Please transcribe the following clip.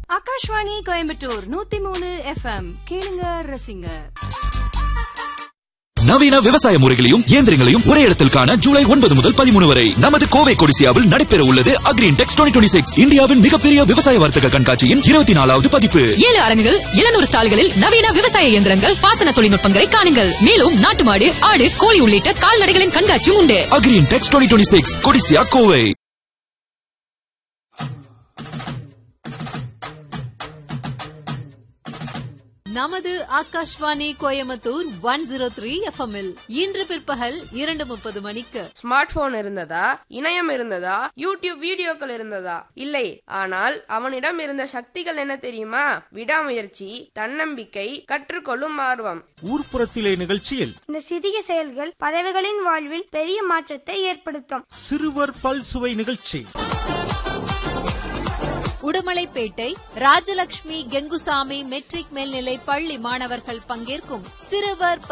ஆகாஷ்வாணி கோயம்புத்தூர் நூத்தி மூணு எஃப்எம் கேளுங்க ரசிங்க நவீன விவசாய முறைகளையும் இயந்திரங்களையும் ஒரே இடத்தில் காண ஜூலை ஒன்பது முதல் பதிமூணு வரை நமது கோவை கொடிசியாவில் நடைபெற உள்ளது அக்ரீன் டெக்ஸ் டுவெண்ட்டி சிக்ஸ் இந்தியாவின் மிகப்பெரிய விவசாய வர்த்தக கண்காட்சியின் இருபத்தி நாலாவது பதிப்பு ஏழு அரங்குகள் எழுநூறு ஸ்டால்களில் நவீன விவசாய இயந்திரங்கள் பாசன தொழில்நுட்பங்களை காணுங்கள் மேலும் நாட்டு மாடு ஆடு கோழி உள்ளிட்ட கால்நடைகளின் கண்காட்சியும் உண்டு Agrintex twenty six CODISSIA Kovai நமது Akashvani Coimbatore one zero three எஃப்எம்எல் இன்று பிற்பகல் இரண்டு முப்பது மணிக்கு ஸ்மார்ட் போன் இருந்ததா இணையம் இருந்ததா யூடியூப் வீடியோக்கள் இருந்ததா இல்லை ஆனால் அவனிடம் இருந்த சக்திகள் என்ன தெரியுமா விடாமுயற்சி தன்னம்பிக்கை கற்றுக்கொள்ளும் ஆர்வம் ஊர்ப்புறத்திலே நிகழ்ச்சியில் இந்த சிறிய செயல்கள் பறவைகளின் வாழ்வில் பெரிய மாற்றத்தை ஏற்படுத்தும் சிறுவர் பல்சுவை நிகழ்ச்சி உடுமலைப்பேட்டை ராஜலட்சுமி கெங்குசாமி மெட்ரிக் மேல்நிலை பள்ளி மாணவர்கள் பங்கேற்கும் சிறுவர்